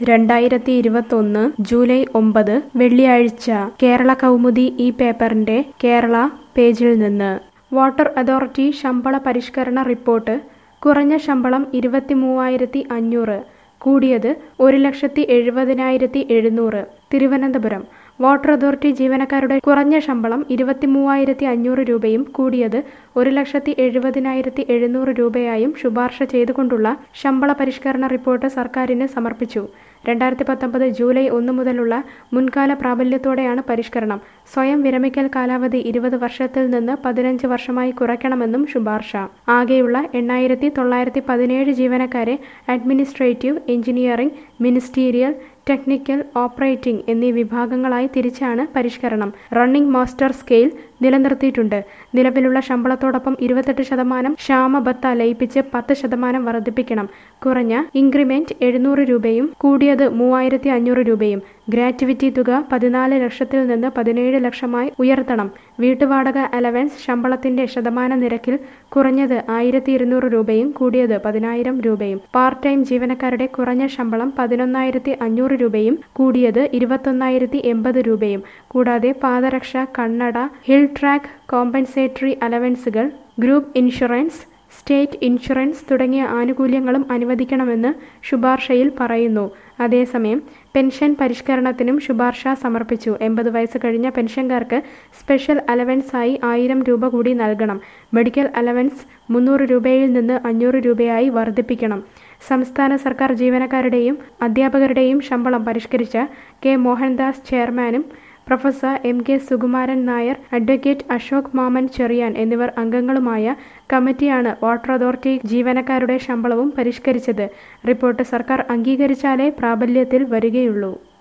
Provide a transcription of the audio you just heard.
രണ്ടായിരത്തി ഇരുപത്തൊന്ന് ജൂലൈ ഒമ്പത് വെള്ളിയാഴ്ച കേരള കൗമുദി ഈ പേപ്പറിന്റെ കേരള പേജിൽ നിന്ന് വാട്ടർ അതോറിറ്റി ശമ്പള പരിഷ്കരണ റിപ്പോർട്ട് കുറഞ്ഞ ശമ്പളം ഇരുപത്തി മൂവായിരത്തി അഞ്ഞൂറ് കൂടിയത് ഒരു ലക്ഷത്തി എഴുപതിനായിരത്തി എഴുന്നൂറ് തിരുവനന്തപുരം വാട്ടർ അതോറിറ്റി ജീവനക്കാരുടെ കുറഞ്ഞ ശമ്പളം ഇരുപത്തി മൂവായിരത്തി അഞ്ഞൂറ് രൂപയും കൂടിയത് ഒരു ലക്ഷത്തി എഴുപതിനായിരത്തി എഴുന്നൂറ് രൂപയായും ശുപാർശ ചെയ്തുകൊണ്ടുള്ള ശമ്പള പരിഷ്കരണ റിപ്പോർട്ട് സർക്കാരിന് സമർപ്പിച്ചു രണ്ടായിരത്തി പത്തൊമ്പത് ജൂലൈ ഒന്ന് മുതലുള്ള മുൻകാല പ്രാബല്യത്തോടെയാണ് പരിഷ്കരണം സ്വയം വിരമിക്കൽ കാലാവധി ഇരുപത് വർഷത്തിൽ നിന്ന് പതിനഞ്ച് വർഷമായി കുറയ്ക്കണമെന്നും ശുപാർശ ആകെയുള്ള എണ്ണായിരത്തി തൊള്ളായിരത്തി പതിനേഴ് ജീവനക്കാരെ administrative engineering ministerial technical operating എന്നീ വിഭാഗങ്ങളായി തിരിച്ചാണ് പരിഷ്കരണം റണ്ണിംഗ് മാസ്റ്റർ സ്കെയിൽ നിലനിർത്തിയിട്ടുണ്ട് നിലവിലുള്ള ശമ്പളത്തോടൊപ്പം ഇരുപത്തെട്ട് ശതമാനം ക്ഷാമബത്ത ലയിപ്പിച്ച് പത്ത് ശതമാനം വർദ്ധിപ്പിക്കണം കുറഞ്ഞ ഇൻക്രിമെന്റ് എഴുന്നൂറ് രൂപയും കൂടിയത് മൂവായിരത്തി അഞ്ഞൂറ് രൂപയും ഗ്രാറ്റുവിറ്റി തുക പതിനാല് ലക്ഷത്തിൽ നിന്ന് പതിനേഴ് ലക്ഷമായി ഉയർത്തണം വീട്ടുവാടക അലവൻസ് ശമ്പളത്തിന്റെ ശതമാന നിരക്കിൽ കുറഞ്ഞത് ആയിരത്തി ഇരുന്നൂറ് രൂപയും കൂടിയത് പതിനായിരം രൂപയും പാർട്ട് ടൈം ജീവനക്കാരുടെ കുറഞ്ഞ ശമ്പളം പതിനൊന്നായിരത്തി അഞ്ഞൂറ് രൂപയും കൂടിയത് ഇരുപത്തൊന്നായിരത്തി എൺപത് രൂപയും കൂടാതെ പാദരക്ഷ കണ്ണട ഹിൽ ട്രാക്ക് കോമ്പൻസേറ്ററി അലവൻസുകൾ ഗ്രൂപ്പ് ഇൻഷുറൻസ് സ്റ്റേറ്റ് ഇൻഷുറൻസ് തുടങ്ങിയ ആനുകൂല്യങ്ങളും അനുവദിക്കണമെന്ന് ശുപാർശയിൽ പറയുന്നു അതേസമയം പെൻഷൻ പരിഷ്കരണത്തിനും ശുപാർശ സമർപ്പിച്ചു എൺപത് വയസ്സ് കഴിഞ്ഞ പെൻഷൻകാർക്ക് സ്പെഷ്യൽ അലവൻസായി ആയിരം രൂപ കൂടി നൽകണം മെഡിക്കൽ അലവൻസ് മുന്നൂറ് രൂപയിൽ നിന്ന് അഞ്ഞൂറ് രൂപയായി വർദ്ധിപ്പിക്കണം സംസ്ഥാന സർക്കാർ ജീവനക്കാരുടെയും അധ്യാപകരുടെയും ശമ്പളം പരിഷ്കരിച്ച കെ മോഹൻദാസ് ചെയർമാനും professor M K Sukumaran Nair advocate Ashok Mammen Cherian എന്നിവർ അംഗങ്ങളുമായ കമ്മിറ്റിയാണ് വാട്ടർ അതോറിറ്റി ജീവനക്കാരുടെ ശമ്പളവും പരിഷ്കരിച്ചത് റിപ്പോർട്ട് സർക്കാർ അംഗീകരിച്ചാലേ പ്രാബല്യത്തിൽ വരികയുള്ളൂ